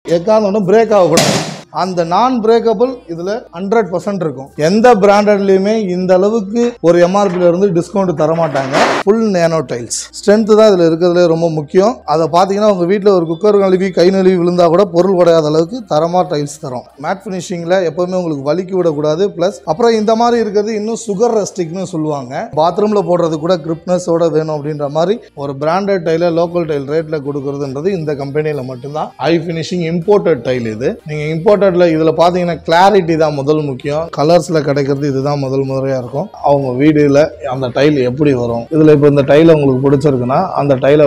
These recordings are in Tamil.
எக்காரணம் பிரேக் ஆகக்கூடாது அந்த நான் பிரேக்கபிள் இதுல ஹண்ட்ரட் பர்சன்ட் இருக்கும் எந்த பிராண்டட்லயுமே இந்த அளவுக்கு ஒரு எம்ஆர்பில இருந்து டிஸ்கவுண்ட் தர மாட்டாங்க ஃபுல் நேனோ டைல்ஸ் ஸ்ட்ரென்த் தான் இதுல இருக்கிறதுல ரொம்ப முக்கியம் அதை பார்த்தீங்கன்னா உங்க வீட்டில் ஒரு குக்கர் கழுவி கை நழுவி விழுந்தா கூட பொருள் உடையாத அளவுக்கு தரமா டைல்ஸ் தரும் மேட் ஃபினிஷிங்ல எப்பவுமே உங்களுக்கு வலிக்கி விடக்கூடாது ப்ளஸ் அப்புறம் இந்த மாதிரி இருக்கிறது இன்னும் சுகர் ரெஸ்டிக்னு சொல்லுவாங்க பாத்ரூம்ல போடுறது கூட கிரிப்னஸோட வேணும் அப்படின்ற மாதிரி ஒரு பிராண்டட் டைல லோக்கல் டைல் ரேட்ல கொடுக்கறதுன்றது இந்த கம்பெனியில மட்டும்தான் ஹை ஃபினிஷிங் இம்போர்ட்டட் டைல் இது நீங்க இம்போர்ட்டட்ல இதுல பாத்தீங்கன்னா கிளாரிட்டி தான் முதல் முக்கியம் கலர்ஸ்ல கிடைக்கிறது இதுதான் முதல் முறையா இருக்கும் அவங்க வீடுல அந்த டைல் எப்படி வரும் இதுல இப்போ இந்த டைல் உங்களுக்கு பிடிச்சிருக்குன்னா அந்த டைலை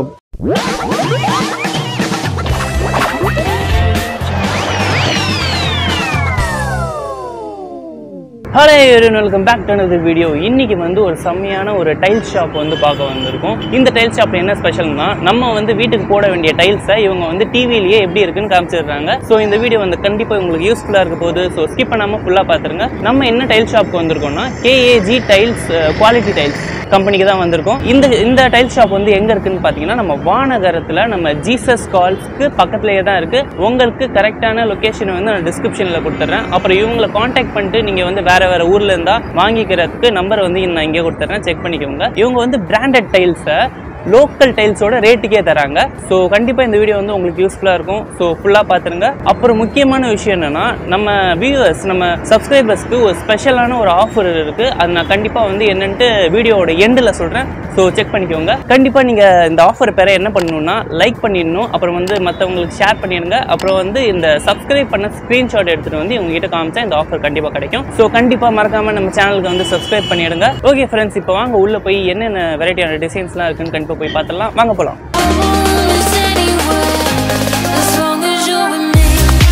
hello welcome back to another video இன்னைக்கு வந்து ஒரு செம்மையான ஒரு டைல் ஷாப் வந்து பார்க்க வந்திருக்கோம் இந்த டைல் ஷாப்ல என்ன ஸ்பெஷல்னா நம்ம வந்து வீட்டுக்கு போட வேண்டிய டைல்ஸை இவங்க வந்து டிவிலேயே எப்படி இருக்குன்னு காமிச்சிடுறாங்க ஸோ இந்த வீடியோ வந்து கண்டிப்பாக உங்களுக்கு யூஸ்ஃபுல்லாக இருக்க போகுது ஸோ ஸ்கிப் பண்ணாமல் ஃபுல்லாக பார்த்துருங்க நம்ம என்ன டைல் ஷாப்க்கு வந்திருக்கோம்னா கேஏஜி டைல்ஸ் குவாலிட்டி டைல்ஸ் கம்பெனிக்கு தான் வந்திருக்கோம் இந்த இந்த டைல் ஷாப் வந்து எங்க இருக்குன்னு பார்த்தீங்கன்னா நம்ம வானகரத்தில் நம்ம ஜீசஸ் கால்ஸ்க்கு பக்கத்துலேயே தான் இருக்கு உங்களுக்கு கரெக்டான லொகேஷன் வந்து நான் டிஸ்கிரிப்ஷனில் கொடுத்துட்றேன் அப்புறம் இவங்களை காண்டாக்ட் பண்ணிட்டு நீங்கள் வந்து வேற வேற ஊர்ல இருந்தா வாங்கிக்கிறதுக்கு நம்பர் வந்து நான் இங்கே கொடுத்துட்றேன் செக் பண்ணிக்கோங்க இவங்க வந்து பிராண்டட் டைல்ஸை லோக்கல் டைல்ஸோட ரேட்டுக்கே தராங்க ஸோ கண்டிப்பாக இந்த வீடியோ வந்து உங்களுக்கு யூஸ்ஃபுல்லாக இருக்கும் ஸோ ஃபுல்லாக பார்த்துருங்க அப்புறம் முக்கியமான விஷயம் என்னன்னா நம்ம வியூவர்ஸ் நம்ம சப்ஸ்கிரைபர்ஸ்க்கு ஒரு ஸ்பெஷலான ஒரு ஆஃபர் இருக்குது அது நான் கண்டிப்பாக வந்து என்னன்ட்டு வீடியோவோட எண்டில் சொல்கிறேன் ஸோ செக் பண்ணிக்கோங்க கண்டிப்பாக நீங்கள் இந்த ஆஃபர் பெற என்ன பண்ணணும்னா லைக் பண்ணிடணும் அப்புறம் வந்து மற்றவங்களுக்கு ஷேர் பண்ணிடுங்க அப்புறம் வந்து இந்த சப்ஸ்கிரைப் பண்ண ஸ்க்ரீன்ஷாட் எடுத்துகிட்டு வந்து இவங்க கிட்ட காமிச்சா இந்த ஆஃபர் கண்டிப்பாாக கிடைக்கும் ஸோ கண்டிப்பாக மறக்காமல் நம்ம சேனலுக்கு வந்து சப்ஸ்கிரைப் பண்ணிடுங்க ஓகே ஃப்ரெண்ட்ஸ் இப்போ வாங்க உள்ளே போய் என்னென்ன வெரைட்டியான டிசைன்ஸ்லாம் இருக்குன்னு கண்டிப்பாக போய் பார்த்துடலாம் வாங்க போகலாம் lose anywhere as long as you're with me.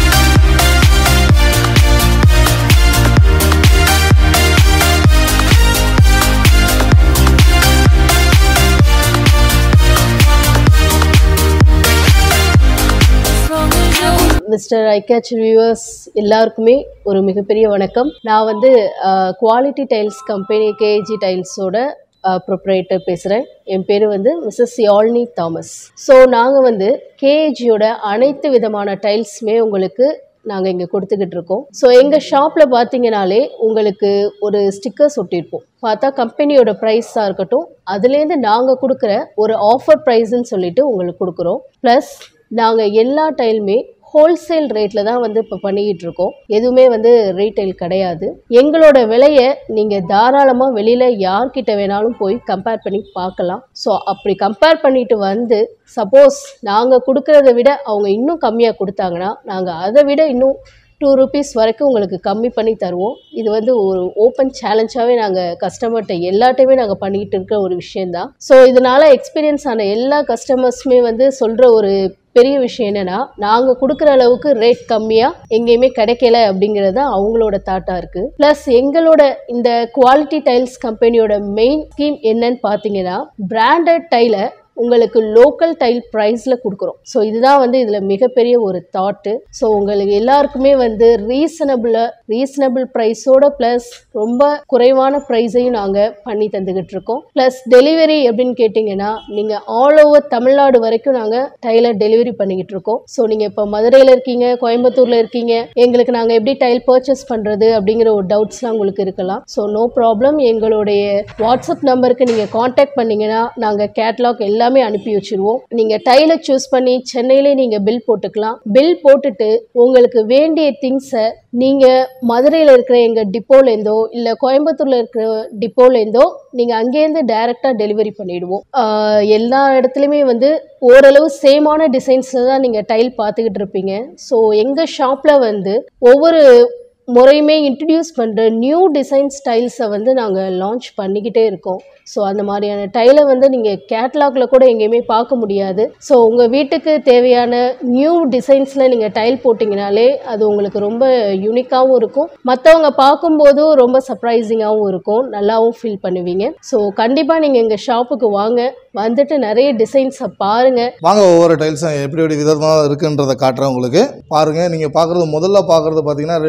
As long as you're with mister ஐகேச் வியூவர்ஸ் எல்லாருக்குமே ஒரு மிகப்பெரிய வணக்கம் நான் வந்து குவாலிட்டி டைல்ஸ் கம்பெனி கேஜி டைல்ஸோட ப்ரொப்ரேட்டர் பேசுகிறேன் என் பேர் வந்து மிஸ்ஸஸ் யாழ்னி தாமஸ் ஸோ நாங்கள் வந்து கேஜியோட அனைத்து விதமான டைல்ஸுமே உங்களுக்கு நாங்கள் இங்கே கொடுத்துக்கிட்டு இருக்கோம் ஸோ எங்கள் ஷாப்பில் பார்த்தீங்கனாலே உங்களுக்கு ஒரு ஸ்டிக்கர்ஸ் ஒட்டியிருப்போம் பார்த்தா கம்பெனியோட ப்ரைஸாக இருக்கட்டும் அதுலேருந்து நாங்கள் கொடுக்குற ஒரு ஆஃபர் ப்ரைஸ்ன்னு சொல்லிட்டு உங்களுக்கு கொடுக்குறோம் ப்ளஸ் நாங்கள் எல்லா டைலுமே ஹோல்சேல் ரேட்டில் தான் வந்து இப்போ பண்ணிக்கிட்டு இருக்கோம் எதுவுமே வந்து ரீட்டைல் கிடையாது எங்களோட விலையை நீங்கள் தாராளமாக வெளியில் யார்கிட்ட வேணாலும் போய் கம்பேர் பண்ணி பார்க்கலாம் ஸோ அப்படி கம்பேர் பண்ணிட்டு வந்து சப்போஸ் நாங்கள் கொடுக்கறத விட அவங்க இன்னும் கம்மியாக கொடுத்தாங்கன்னா நாங்கள் அதை விட இன்னும் டூ ருபீஸ் வரைக்கும் உங்களுக்கு கம்மி பண்ணி தருவோம் இது வந்து ஒரு ஓப்பன் சேலஞ்சாகவே நாங்கள் கஸ்டமர்கிட்ட எல்லாட்டையுமே நாங்கள் பண்ணிக்கிட்டு இருக்கிற ஒரு விஷயந்தான் ஸோ இதனால எக்ஸ்பீரியன்ஸ் ஆன எல்லா கஸ்டமர்ஸுமே வந்து சொல்கிற ஒரு பெரிய விஷயம் என்னன்னா நாங்கள் கொடுக்குற அளவுக்கு ரேட் கம்மியாக எங்கேயுமே கிடைக்கல அப்படிங்கிறது தான் அவங்களோட தாட்டாக இருக்குது ப்ளஸ் எங்களோட இந்த குவாலிட்டி டைல்ஸ் கம்பெனியோட மெயின் ஸ்கீம் என்னன்னு பார்த்தீங்கன்னா பிராண்டட் டைலை உங்களுக்கு லோக்கல் டைல் ப்ரைஸில் கொடுக்குறோம் ஸோ இதுதான் வந்து இதில் மிகப்பெரிய ஒரு தாட்டு ஸோ உங்களுக்கு எல்லாருக்குமே வந்து ரீசனபிளாக ரீசனபிள் ப்ரைஸோட ப்ளஸ் ரொம்ப குறைவான ப்ரைஸையும் நாங்கள் பண்ணி தந்துக்கிட்டு இருக்கோம் ப்ளஸ் டெலிவரி எப்படின்னு கேட்டிங்கன்னா நீங்கள் ஆல் ஓவர் தமிழ்நாடு வரைக்கும் நாங்கள் டைலை டெலிவரி பண்ணிக்கிட்டு இருக்கோம் ஸோ நீங்கள் இப்போ மதுரையில் இருக்கீங்க கோயம்புத்தூரில் இருக்கீங்க எங்களுக்கு நாங்கள் எப்படி டைல் பர்ச்சேஸ் பண்ணுறது அப்படிங்கிற ஒரு டவுட்ஸ்லாம் உங்களுக்கு இருக்கலாம் ஸோ நோ ப்ராப்ளம் எங்களுடைய வாட்ஸ்அப் நம்பருக்கு நீங்கள் காண்டாக்ட் பண்ணீங்கன்னா நாங்கள் கேட்லாக் எல்லாமே அனுப்பி வச்சிருவோம் நீங்கள் டைலை சூஸ் பண்ணி சென்னையிலே நீங்கள் பில் போட்டுக்கலாம் பில் போட்டுட்டு உங்களுக்கு வேண்டிய திங்ஸை நீங்கள் மதுரையில் இருக்கிற எங்கள் டிப்போலேருந்தோ இல்லை கோயம்புத்தூரில் இருக்கிற டிப்போலேருந்தோ நீங்கள் அங்கேருந்து டைரெக்டாக டெலிவரி பண்ணிடுவோம் ஆஹ் எல்லா இடத்துலையுமே வந்து ஓரளவு சேமான டிசைன்ஸில் தான் நீங்கள் டைல் பார்த்துக்கிட்டு இருப்பீங்க ஸோ எங்கள் ஷாப்பில் வந்து ஒவ்வொரு முறையுமே இன்ட்ரடியூஸ் பண்ணுற நியூ டிசைன் ஸ்டைல்ஸை வந்து நாங்கள் லான்ச் பண்ணிக்கிட்டே இருக்கோம் ஸோ அந்த மாதிரியான டைலை வந்து நீங்கள் கேட்லாக்ல கூட எங்கேயுமே பார்க்க முடியாது ஸோ உங்கள் வீட்டுக்கு தேவையான நியூ டிசைன்ஸில் நீங்கள் டைல் போட்டிங்கனாலே அது உங்களுக்கு ரொம்ப யூனிக்காகவும் இருக்கும் மற்றவங்க பார்க்கும்போதும் ரொம்ப சர்ப்ரைசிங்காகவும் இருக்கும் நல்லாவும் ஃபீல் பண்ணுவீங்க ஸோ கண்டிப்பாக நீங்கள் எங்கள் ஷாப்புக்கு வாங்க வந்துட்டு நிறைய டிசைன்ஸை பாருங்கள் வாங்க ஒவ்வொரு டைல்ஸும் எப்படி எப்படி விதமாக இருக்குன்றதை காட்டுறேன் உங்களுக்கு பாருங்க நீங்கள் பார்க்குறது முதல்ல பார்க்குறது பார்த்தீங்கன்னா ரெண்டுக்கு நாலு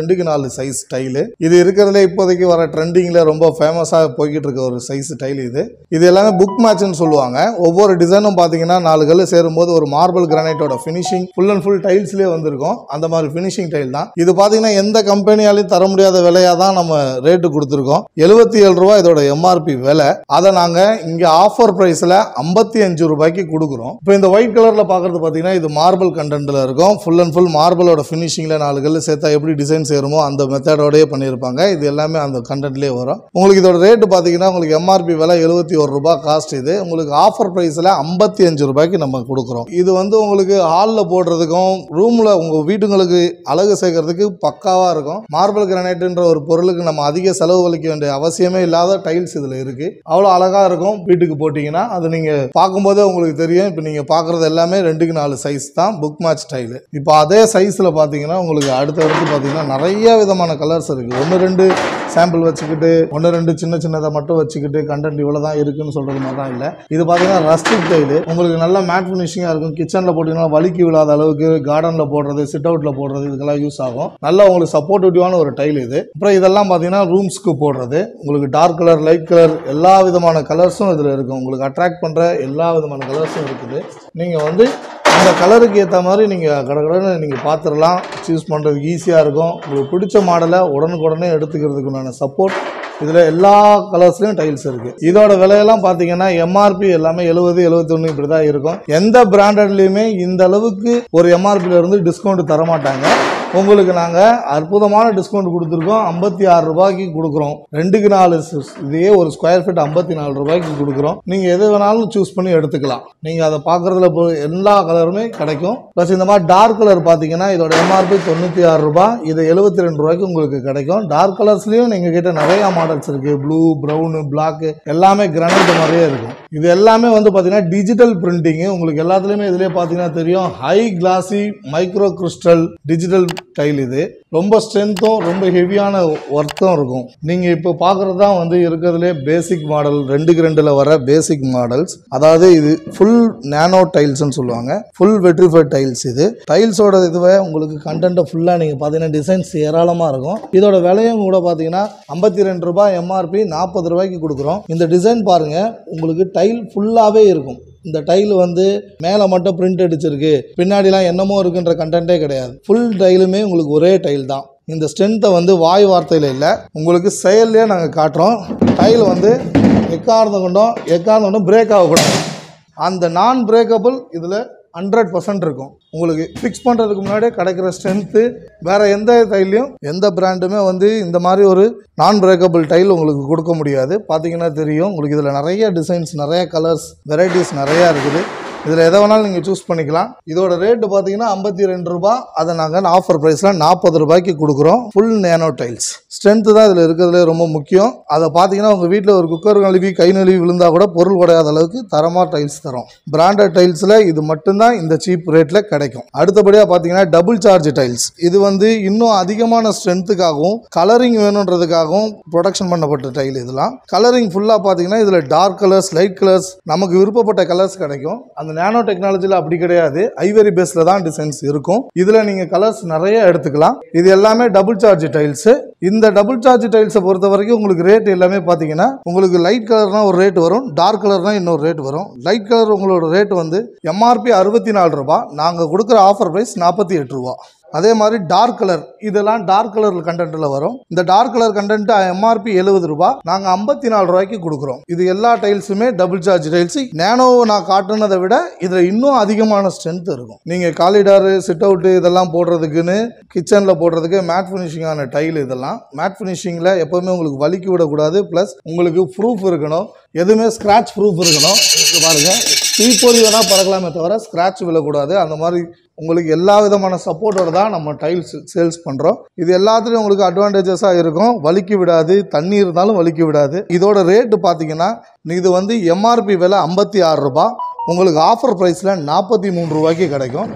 சைஸ் டைலு இது இருக்கிறதுல இப்போதைக்கு வர ட்ரெண்டிங்கில் ரொம்ப ஃபேமஸாக போய்கிட்டு இருக்க ஒரு சைஸ் டைல் இது இது எல்லாமே புக் மேட்ச்னு சொல்லுவாங்க ஒவ்வொரு டிசைனும் பார்த்தீங்கன்னா நாலு கல் சேரும்போது ஒரு மார்பிள் கிரானைட்டோட ஃபினிஷிங் ஃபுல் அண்ட் ஃபுல் டைல்ஸ்லேயே வந்திருக்கும் அந்த மாதிரி ஃபினிஷிங் டைல் தான் இது பார்த்தீங்கன்னா எந்த கம்பெனியாலையும் தர முடியாத விலையாக தான் நம்ம ரேட்டு கொடுத்துருக்கோம் எழுபத்தி ஏழு ரூபா இதோட எம்ஆர்பி விலை அதை நாங்கள் இங்கே ஆஃபர் ப்ரைஸில் ஐம்பத்தி அஞ்சு ரூபாய்க்கு கொடுக்குறோம் இப்போ இந்த ஒயிட் கலரில் பார்க்குறது பார்த்தீங்கன்னா இது மார்பிள் கண்டென்ட்டில் இருக்கும் ஃபுல் அண்ட் ஃபுல் மார்பிளோட ஃபினிஷிங்கில் நாலு கல் சேர்த்தா எப்படி டிசைன் சேருமோ அந்த மெத்தடோடயே பண்ணியிருப்பாங்க இது எல்லாமே அந்த கண்டென்ட்லேயே வரும் உங்களுக்கு இதோட ரேட்டு பார்த்தீங்கன்னா உங்களுக்கு எம்ஆர்பி விலை எழுபத்தி ஒரு ரூபாய் காஸ்ட் இது உங்களுக்கு ஆஃபர் ப்ரைஸில் ஐம்பத்தி அஞ்சு ரூபாய்க்கு நம்ம கொடுக்குறோம் இது வந்து உங்களுக்கு ஹாலில் போடுறதுக்கும் ரூமில் உங்கள் வீட்டுங்களுக்கு அழகு சேர்க்கறதுக்கு பக்காவாக இருக்கும் மார்பிள் கிரானைட்டுன்ற ஒரு பொருளுக்கு நம்ம அதிக செலவு வலிக்க வேண்டிய அவசியமே இல்லாத டைல்ஸ் இதில் இருக்குது அவ்வளோ அழகாக இருக்கும் வீட்டுக்கு போட்டிங்கன்னா அது நீங்கள் பார்க்கும்போதே உங்களுக்கு தெரியும் இப்போ நீங்கள் பார்க்குறது எல்லாமே ரெண்டுக்கு நாலு சைஸ் தான் புக் மேட்ச் ஸ்டைலு இப்போ அதே சைஸில் பார்த்தீங்கன்னா உங்களுக்கு அடுத்தடுத்து பார்த்தீங்கன்னா நிறைய விதமான கலர்ஸ் இருக்குது ஒன்று ரெண்டு சாம்பிள் வச்சுக்கிட்டு ஒன்று ரெண்டு சின்ன சின்னதை மட்டும் வச்சுக்கிட்டு கண்டென்ட் இவ்வளோ தான் இருக்குன்னு சொல்கிறது மாதிரி தான் இல்லை இது பார்த்தீங்கன்னா ரஸ்டிக் டைலு உங்களுக்கு நல்ல மேட் ஃபினிஷிங்காக இருக்கும் கிச்சனில் போட்டிங்கன்னா வலிக்கு விழாத அளவுக்கு கார்டனில் போடுறது சிட் அவுட்டில் போடுறது இதுக்கெல்லாம் யூஸ் ஆகும் நல்ல உங்களுக்கு சப்போர்ட்டிவான ஒரு டைல் இது அப்புறம் இதெல்லாம் பார்த்தீங்கன்னா ரூம்ஸ்க்கு போடுறது உங்களுக்கு டார்க் கலர் லைட் கலர் எல்லா விதமான கலர்ஸும் இதில் இருக்கும் உங்களுக்கு அட்ராக்ட் பண்ணுற எல்லா விதமான கலர்ஸும் இருக்குது நீங்கள் வந்து அந்த கலருக்கு ஏற்ற மாதிரி நீங்கள் கடகடன்னு நீங்கள் பார்த்துடலாம் சூஸ் பண்ணுறதுக்கு ஈஸியாக இருக்கும் உங்களுக்கு பிடிச்ச மாடலை உடனுக்குடனே எடுத்துக்கிறதுக்கு உண்டான சப்போர்ட் இதில் எல்லா கலர்ஸ்லையும் டைல்ஸ் இருக்குது இதோட விலையெல்லாம் பார்த்தீங்கன்னா எம்ஆர்பி எல்லாமே எழுபது எழுபத்தொன்று இப்படி தான் இருக்கும் எந்த பிராண்டட்லேயுமே இந்த அளவுக்கு ஒரு எம்ஆர்பியில் இருந்து டிஸ்கவுண்ட் தர மாட்டாங்க உங்களுக்கு நாங்கள் அற்புதமான டிஸ்கவுண்ட் கொடுத்துருக்கோம் ஐம்பத்தி ஆறு ரூபாய்க்கு கொடுக்குறோம் ரெண்டுக்கு நாலு ஸ்- இதையே ஒரு ஸ்கொயர் ஃபீட் ஐம்பத்தி நாலு ரூபாய்க்கு கொடுக்குறோம் நீங்கள் எது வேணாலும் சூஸ் பண்ணி எடுத்துக்கலாம் நீங்கள் அதை பார்க்குறதுல எல்லா கலருமே கிடைக்கும் ப்ளஸ் இந்த மாதிரி டார்க் கலர் பார்த்தீங்கன்னா இதோட எம்ஆர்பி தொண்ணூற்றி ஆறு ரூபாய் இது எழுபத்தி ரெண்டு ரூபாய்க்கு உங்களுக்கு கிடைக்கும் டார்க் கலர்ஸ்லேயும் நீங்கள் கிட்ட நிறையா மாடல்ஸ் இருக்குது ப்ளூ ப்ரௌனு பிளாக்கு எல்லாமே கிரானைட் மாதிரியே இருக்கும் இது எல்லாமே வந்து பார்த்தீங்கன்னா டிஜிட்டல் பிரிண்டிங்கு உங்களுக்கு எல்லாத்துலேயுமே இதுலேயே பார்த்தீங்கன்னா தெரியும் high classy micro crystal digital tile இது ரொம்ப ஸ்ட்ரென்த்தும் ரொம்ப ஹெவியான ஒர்த்தும் இருக்கும் நீங்கள் இப்போ பார்க்குறது தான் வந்து இருக்கிறதுலே பேசிக் மாடல் ரெண்டுக்கு ரெண்டில் வர பேசிக் மாடல்ஸ் அதாவது இது ஃபுல் நேனோ டைல்ஸ்னு சொல்லுவாங்க ஃபுல் வெட்ரிஃபைட் டைல்ஸ் இது டைல்ஸோட இதுவே உங்களுக்கு கண்டென்ட்டை ஃபுல்லாக நீங்கள் பார்த்தீங்கன்னா டிசைன்ஸ் ஏராளமாக இருக்கும் இதோட விலையும் கூட பார்த்தீங்கன்னா ஐம்பத்தி ரெண்டு ரூபாய் எம்ஆர்பி நாற்பது ரூபாய்க்கு கொடுக்குறோம் இந்த டிசைன் பாருங்கள் உங்களுக்கு டைல் ஃபுல்லாகவே இருக்கும் இந்த டைல் வந்து மேலே மட்டும் பிரிண்ட் அடிச்சிருக்கு பின்னாடிலாம் என்னமோ இருக்குன்ற கண்டென்ட்டே கிடையாது ஃபுல் டைலுமே உங்களுக்கு ஒரே டைல் தான் இந்த ஸ்ட்ரென்த்தை வந்து வாய் வார்த்தையில் இல்லை உங்களுக்கு செயல்லே நாங்கள் காட்டுறோம் டைல் வந்து எக்கார்ந்த கொண்டும் எக்கார்ந்த கொண்டும் பிரேக் ஆகக்கூடாது அந்த நான் பிரேக்கபிள் இதில் ஹண்ட்ரட் பர்சன்ட் இருக்கும் உங்களுக்கு ஃபிக்ஸ் பண்ணுறதுக்கு முன்னாடியே கிடைக்கிற ஸ்ட்ரென்த்து வேறு எந்த டைல்லையும் எந்த பிராண்டுமே வந்து இந்த மாதிரி ஒரு நான் பிரேக்கபிள் டைல் உங்களுக்கு கொடுக்க முடியாது பார்த்தீங்கன்னா தெரியும் உங்களுக்கு இதில் நிறைய டிசைன்ஸ் நிறைய கலர்ஸ் வெரைட்டிஸ் நிறையா இருக்குது இதில் எதை வேணாலும் நீங்கள் சூஸ் பண்ணிக்கலாம் இதோட ரேட்டு பார்த்தீங்கன்னா ஐம்பத்தி ரெண்டு ரூபா அதை நாங்கள் ஆஃபர் ப்ரைஸில் நாற்பது ரூபாய்க்கு கொடுக்குறோம் ஃபுல் நேனோ டைல்ஸ் ஸ்ட்ரென்த்து தான் இதில் இருக்கிறதுலே ரொம்ப முக்கியம் அதை பார்த்தீங்கன்னா உங்கள் வீட்டில் ஒரு குக்கர் கழுவி கை நழுவி விழுந்தால் கூட பொருள் உடையாத அளவுக்கு தரமாக டைல்ஸ் தரும் பிராண்டட் டைல்ஸில் இது மட்டும்தான் இந்த சீப் ரேட்டில் கிடைக்கும் அடுத்தபடியாக பார்த்தீங்கன்னா டபுள் சார்ஜ் டைல்ஸ் இது வந்து இன்னும் அதிகமான ஸ்ட்ரென்த்துக்காகவும் கலரிங் வேணுன்றதுக்காகவும் ப்ரொடக்ஷன் பண்ணப்பட்ட டைல் இதெல்லாம் கலரிங் ஃபுல்லாக பார்த்தீங்கன்னா இதில் டார்க் கலர்ஸ் லைட் கலர்ஸ் நமக்கு விருப்பப்பட்ட கலர்ஸ் கிடைக்கும் அந்த நேனோ டெக்னாலஜியில் அப்படி கிடையாது ஐவரி பேஸில் தான் டிசைன்ஸ் இருக்கும் இதில் நீங்கள் கலர்ஸ் நிறைய எடுத்துக்கலாம் இது எல்லாமே டபுள் சார்ஜ் டைல்ஸு இந்த டபுள் சார்ஜ் டைல்ஸை பொறுத்த வரைக்கும் உங்களுக்கு ரேட் எல்லாமே பார்த்தீங்கன்னா உங்களுக்கு லைட் கலர்னா ஒரு ரேட் வரும் டார்க் கலர்னா இன்னொரு ரேட் வரும் லைட் கலர் உங்களோட ரேட் வந்து எம்ஆர்பி அறுபத்தி நாலு ரூபாய் நாங்கள் கொடுக்குற ஆஃபர் ப்ரைஸ் நாற்பத்தி எட்டு ரூபா அதே மாதிரி டார்க் கலர் இதெல்லாம் டார்க் கலர் கண்டென்ட்டில் வரும் இந்த டார்க் கலர் கண்டென்ட் எம்ஆர்பி எழுபது ரூபாய் நாங்கள் ஐம்பத்தி நாலு ரூபாய்க்கு கொடுக்குறோம் இது எல்லா டைல்ஸுமே டபுள் சார்ஜ் டைல்ஸ் நேனோ நான் காட்டுனதை விட இதில் இன்னும் அதிகமான ஸ்ட்ரென்த் இருக்கும் நீங்கள் காலிடாரு சிட் அவுட்டு இதெல்லாம் போடுறதுக்குன்னு கிச்சனில் போடுறதுக்கு மேட் ஃபினிஷிங்கான டைல் இதெல்லாம் மேட் ஃபினிஷிங்கில் எப்போவுமே உங்களுக்கு வலிக்கி விடக்கூடாது ப்ளஸ் உங்களுக்கு ப்ரூஃப் இருக்கணும் எதுவுமே ஸ்க்ராட்ச் ப்ரூஃப் இருக்கணும் இது பாருங்கள் தீப்பொறி வேணால் பறக்கலாமே தவிர ஸ்க்ராட்ச் விழக்கூடாது அந்த மாதிரி உங்களுக்கு எல்லா விதமான சப்போர்ட்டோட தான் நம்ம டைல்ஸ் சேல்ஸ் பண்ணுறோம் இது எல்லாத்துலேயும் உங்களுக்கு அட்வான்டேஜஸாக இருக்கும் வலிக்கி விடாது தண்ணி இருந்தாலும் வலிக்கி விடாது இதோட ரேட்டு பார்த்தீங்கன்னா இது வந்து எம்ஆர்பி விலை ஐம்பத்தி ஆறு ரூபாய் உங்களுக்கு ஆஃபர் ப்ரைஸில் நாற்பத்தி மூணு ரூபாய்க்கு கிடைக்கும்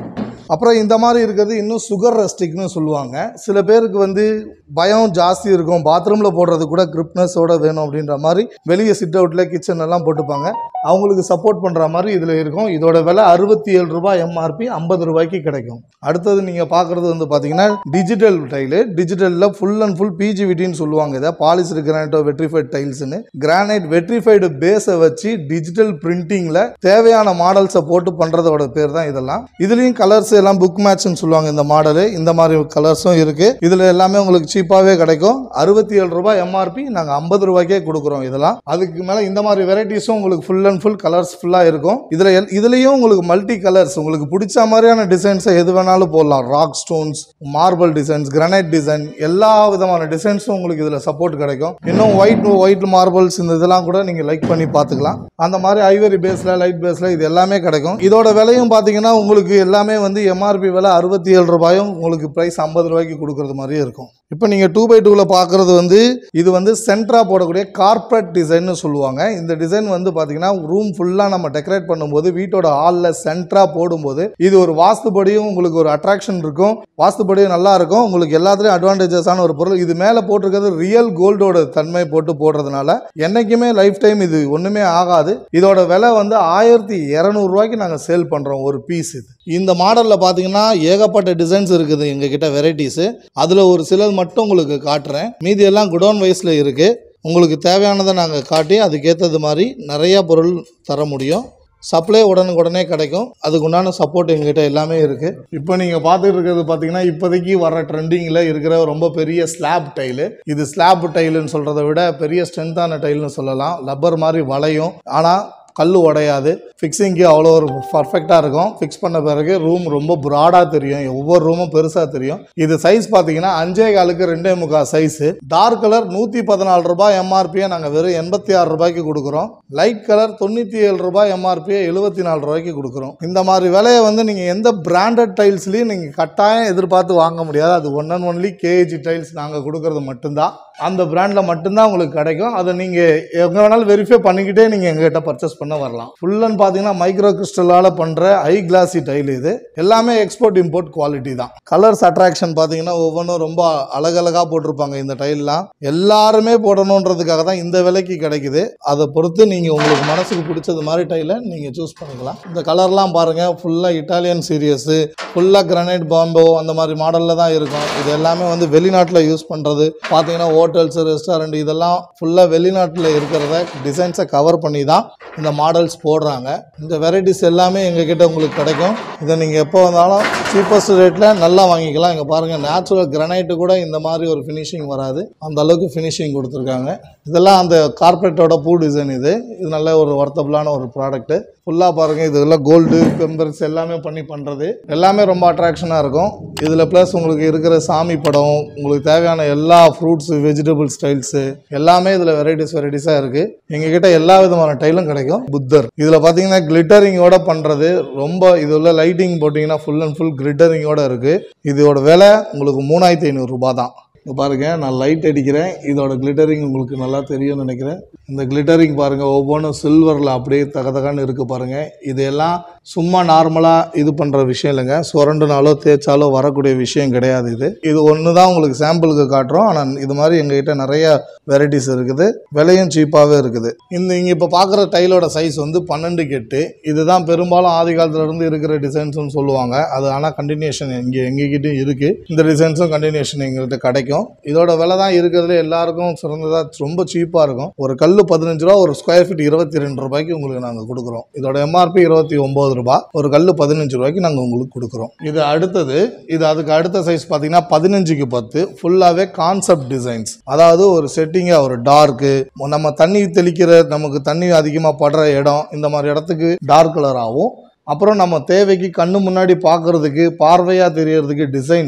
அப்புறம் இந்த மாதிரி இருக்கிறது இன்னும் சுகர் ரெஸ்டிக்னு சொல்லுவாங்க சில பேருக்கு வந்து பயம் ஜாஸ்தி இருக்கும் பாத்ரூமில் போடுறது கூட கிரிப்னஸோட வேணும் அப்படின்ற மாதிரி வெளியே சிட் அவுட்டில் கிச்சன் எல்லாம் போட்டுப்பாங்க அவங்களுக்கு சப்போர்ட் பண்ணுற மாதிரி இதில் இருக்கும் இதோட விலை அறுபத்தி ஏழு ரூபாய் எம்ஆர்பி ஐம்பது ரூபாய்க்கு கிடைக்கும் அடுத்தது நீங்கள் பார்க்குறது வந்து பார்த்தீங்கன்னா டிஜிட்டல் டைலு டிஜிட்டலில் ஃபுல் அண்ட் ஃபுல் பிஜிவிட்டின்னு சொல்லுவாங்க இதை பாலிஸ்டு கிரானைட்டோ வெட்ரிஃபைட் டைல்ஸ்னு கிரானைட் வெட்ரிஃபைடு பேஸை வச்சு டிஜிட்டல் பிரிண்டிங்கில் தேவையான மாடல்ஸை போட்டு பண்ணுறதோட பேர் தான் இதெல்லாம் இதுலேயும் கலர்ஸ் எல்லாம் புக் மேட்ச்னு சொல்லுவாங்க இந்த மாடலு இந்த மாதிரி கலர்ஸும் இருக்குது இதில் எல்லாமே உங்களுக்கு சீப்பாகவே கிடைக்கும் அறுபத்தி ஏழு ரூபாய் எம்ஆர்பி நாங்கள் ஐம்பது ரூபாய்க்கே கொடுக்குறோம் இதெல்லாம் அதுக்கு மேலே இந்த மாதிரி வெரைட்டிஸும் உங்களுக்கு ஃபுல் அண்ட் ஃபுல் கலர்ஸ் ஃபுல்லாக இருக்கும் இதில் எல் இதுலேயும் உங்களுக்கு மல்டி கலர்ஸ் உங்களுக்கு பிடிச்ச மாதிரியான டிசைன்ஸை எது வேணாலும் போடலாம் rock stones marble designs granite design எல்லா விதமான டிசைன்ஸும் உங்களுக்கு இதில் சப்போர்ட் கிடைக்கும் இன்னும் ஒயிட் ஒயிட் மார்பிள்ஸ் இந்த இதெல்லாம் கூட நீங்கள் லைக் பண்ணி பார்த்துக்கலாம் அந்த மாதிரி ஐவரி பேஸில் லைட் பேஸில் இது எல்லாமே கிடைக்கும் இதோட விலையும் பார்த்தீங்கன்னா உங்களுக்கு எல்லாமே வந்து எம்ஆர்பி விலை அறுபத்தி ஏழு ரூபாயும் உங்களுக்கு ப்ரைஸ் ஐம்பது ரூபாய்க்கு கொடுக்குறது மாதிரியே இருக்கும் இப்போ நீங்கள் டூ பை டூவில் பார்க்குறது வந்து இது வந்து சென்ட்ரா போடக்கூடிய கார்பரேட் டிசைன்னு சொல்லுவாங்க இந்த டிசைன் வந்து பார்த்தீங்கன்னா ரூம் ஃபுல்லாக நம்ம டெக்கரேட் பண்ணும்போது வீட்டோட ஹாலில் சென்ட்ரா போடும்போது இது ஒரு வாஸ்துபடியும் உங்களுக்கு ஒரு அட்ராக்ஷன் இருக்கும் வாஸ்துபடியும் நல்லா இருக்கும் உங்களுக்கு எல்லாத்துலேயும் அட்வான்டேஜஸான ஒரு பொருள் இது மேலே போட்டிருக்கிறது ரியல் கோல்டோட தன்மை போட்டு போடுறதுனால என்னைக்குமே லைஃப் டைம் இது ஒன்றுமே ஆகாது இதோட விலை வந்து ஆயிரத்தி இரநூறுவாய்க்கு நாங்கள் சேல் பண்ணுறோம் ஒரு பீஸ் இது இந்த மாடலில் பார்த்தீங்கன்னா ஏகப்பட்ட டிசைன்ஸ் இருக்குது எங்ககிட்ட வெரைட்டிஸு அதில் ஒரு சிலது மட்டும் உங்களுக்கு காட்டுறேன் மீதி எல்லாம் குடோன் வைஸில் இருக்குது உங்களுக்கு தேவையானதை நாங்கள் காட்டி அதுக்கேற்றது மாதிரி நிறையா பொருள் தர முடியும் சப்ளை உடனுக்குடனே கிடைக்கும் அதுக்கு உண்டான சப்போர்ட் எங்ககிட்ட எல்லாமே இருக்குது இப்போ நீங்கள் பார்த்துட்டு இருக்கிறது பார்த்தீங்கன்னா இப்போதைக்கு வர ட்ரெண்டிங்கில் இருக்கிற ரொம்ப பெரிய ஸ்லாப் டைலு இது ஸ்லாப் டைலுன்னு சொல்கிறத விட பெரிய ஸ்ட்ரென்த்தான டைல்னு சொல்லலாம் லப்பர் மாதிரி வளையும் ஆனால் கல் உடையாது ஃபிக்ஸிங்க்கு அவ்வளோ ஒரு பர்ஃபெக்டாக இருக்கும் ஃபிக்ஸ் பண்ண பிறகு ரூம் ரொம்ப ப்ராடாக தெரியும் ஒவ்வொரு ரூமும் பெருசாக தெரியும் இது சைஸ் பார்த்தீங்கன்னா அஞ்சே காலுக்கு ரெண்டே முக்கால் சைஸு டார்க் கலர் நூற்றி பதினாலு ரூபாய் எம்ஆர்பியை நாங்கள் வெறும் எண்பத்தி ஆறு ரூபாய்க்கு கொடுக்குறோம் லைட் கலர் தொண்ணூற்றி ஏழு ரூபாய் எம்ஆர்பியை எழுபத்தி நாலு ரூபாய்க்கு கொடுக்குறோம் இந்த மாதிரி விலையை வந்து நீங்கள் எந்த பிராண்டட் டைல்ஸ்லையும் நீங்கள் கட்டாயம் எதிர்பார்த்து வாங்க முடியாது அது one and only KG tiles நாங்கள் கொடுக்கறது மட்டும்தான் அந்த பிராண்டில் மட்டும்தான் உங்களுக்கு கிடைக்கும் அதை நீங்கள் எங்கே வேணாலும் வெரிஃபை பண்ணிக்கிட்டே நீங்கள் எங்ககிட்ட பர்ச்சேஸ் பண்ண வரலாம் ஃபுல்லன்னு பார்த்தீங்கன்னா மைக்ரோ கிறிஸ்டலால் பண்ணுற ஹை கிளாசி டைல் இது எல்லாமே எக்ஸ்போர்ட் இம்போர்ட் குவாலிட்டி தான் கலர்ஸ் அட்ராக்ஷன் பார்த்தீங்கன்னா ஒவ்வொன்றும் ரொம்ப அழகழகாக போட்டிருப்பாங்க இந்த டைல்லாம் எல்லாருமே போடணுன்றதுக்காக தான் இந்த விலைக்கு கிடைக்குது அதை பொறுத்து நீங்கள் உங்களுக்கு மனசுக்கு பிடிச்சது மாதிரி டைலை நீங்கள் சூஸ் பண்ணிக்கலாம் இந்த கலர்லாம் பாருங்கள் ஃபுல்லாக இட்டாலியன் சீரியஸு ஃபுல்லாக கிரானைட் பாம்போ அந்த மாதிரி மாடலில் தான் இருக்கும் இது எல்லாமே வந்து வெளிநாட்டில் யூஸ் பண்ணுறது பார்த்தீங்கன்னா ஹோட்டல்ஸ் ரெஸ்டாரண்ட் இதெல்லாம் ஃபுல்லாக வெளிநாட்டில் இருக்கிறத டிசைன்ஸை கவர் பண்ணி தான் இந்த மாடல்ஸ் போடுறாங்க இந்த வெரைட்டிஸ் எல்லாமே எங்ககிட்ட உங்களுக்கு கிடைக்கும் இதை நீங்கள் எப்போ வந்தாலும் சீப்பஸ்ட் ரேட்டில் நல்லா வாங்கிக்கலாம் இங்கே பாருங்கள் நேச்சுரல் கிரானைட்டு கூட இந்த மாதிரி ஒரு ஃபினிஷிங் வராது அந்த அளவுக்கு ஃபினிஷிங் கொடுத்துருக்காங்க இதெல்லாம் அந்த கார்பரேட்டோட பூ டிசைன் இது இது நல்ல ஒரு ஒர்த்தபுளான ஒரு ப்ராடக்ட்டு ஃபுல்லாக பாருங்கள் இதெல்லாம் கோல்டு பெம்பர்ஸ் எல்லாமே பண்ணி பண்ணுறது எல்லாமே ரொம்ப அட்ராக்ஷனாக இருக்கும் இதில் ப்ளஸ் உங்களுக்கு இருக்கிற சாமி படம் உங்களுக்கு தேவையான எல்லா ஃப்ரூட்ஸ் வெஜிடபிள் ஸ்டைல்ஸு எல்லாமே இதில் வெரைட்டிஸ் வெரைட்டிஸாக இருக்குது எங்ககிட்ட எல்லா விதமான டைலும் கிடைக்கும் புத்தர் இதில் பார்த்தீங்கன்னா கிளிட்டரிங்கோட பண்ணுறது ரொம்ப இது உள்ள லைட்டிங் போட்டிங்கன்னா ஃபுல் அண்ட் ஃபுல் கிளிட்டரிங்கோட இருக்குது இதோட விலை உங்களுக்கு மூணாயிரத்தி ஐநூறுரூபா தான் இங்க பாருங்க நான் லைட் அடிக்கிறேன் இதோட கிளிட்டரிங் உங்களுக்கு நல்லா தெரியும்னு நினைக்கிறேன் இந்த கிளிட்டரிங் பாருங்க ஒவ்வொன்றும் சில்வரில் அப்படியே தகதகான்னு இருக்கு பாருங்க இதெல்லாம் சும்மா நார்மலாக இது பண்ணுற விஷயம் இல்லைங்க சுரண்டுனாலோ தேய்ச்சாலோ வரக்கூடிய விஷயம் கிடையாது இது இது ஒன்று தான் உங்களுக்கு சாம்பிளுக்கு காட்டுறோம் ஆனால் இது மாதிரி எங்ககிட்ட நிறைய வெரைட்டிஸ் இருக்குது விலையும் சீப்பாகவே இருக்குது இந்த இங்கே இப்போ பார்க்குற டைலோட சைஸ் வந்து பன்னெண்டு கெட்டு இதுதான் பெரும்பாலும் ஆதி காலத்துல இருந்து இருக்கிற டிசைன்ஸ்னு சொல்லுவாங்க அது ஆனால் கண்டினியூஷன் இங்கே எங்ககிட்டயும் இருக்குது இந்த டிசைன்ஸும் கண்டினியூஷன் எங்கள்கிட்ட கிடைக்கும் இதோட விலை தான் இருக்கிறதுல எல்லாருக்கும் சிறந்ததாக ரொம்ப சீப்பாக இருக்கும் ஒரு கல் பதினஞ்சு ரூபா ஒரு ஸ்கொயர் ஃபீட் இருபத்தி ரெண்டு ரூபாய்க்கு உங்களுக்கு நாங்கள் கொடுக்குறோம் இதோட எம்ஆர்பி இருபத்தி ஒம்பது ரூபாய் ஒரு கல் பதினஞ்சு ரூபாய்க்கு நாங்கள் உங்களுக்கு கொடுக்குறோம் இது அடுத்தது இது அதுக்கு அடுத்த சைஸ் பார்த்தீங்கன்னா பதினஞ்சுக்கு பத்து ஃபுல்லாகவே கான்செப்ட் டிசைன்ஸ் அதாவது ஒரு செட்டிங்காக ஒரு டார்க்கு நம்ம தண்ணி தெளிக்கிற நமக்கு தண்ணி அதிகமாக படுற இடம் இந்த மாதிரி இடத்துக்கு டார்க் கலராகவும் அப்புறம் நம்ம தேவைக்கு கண்ணு முன்னாடி பார்க்கறதுக்கு பார்வையாக தெரியறதுக்கு டிசைன்ஸும்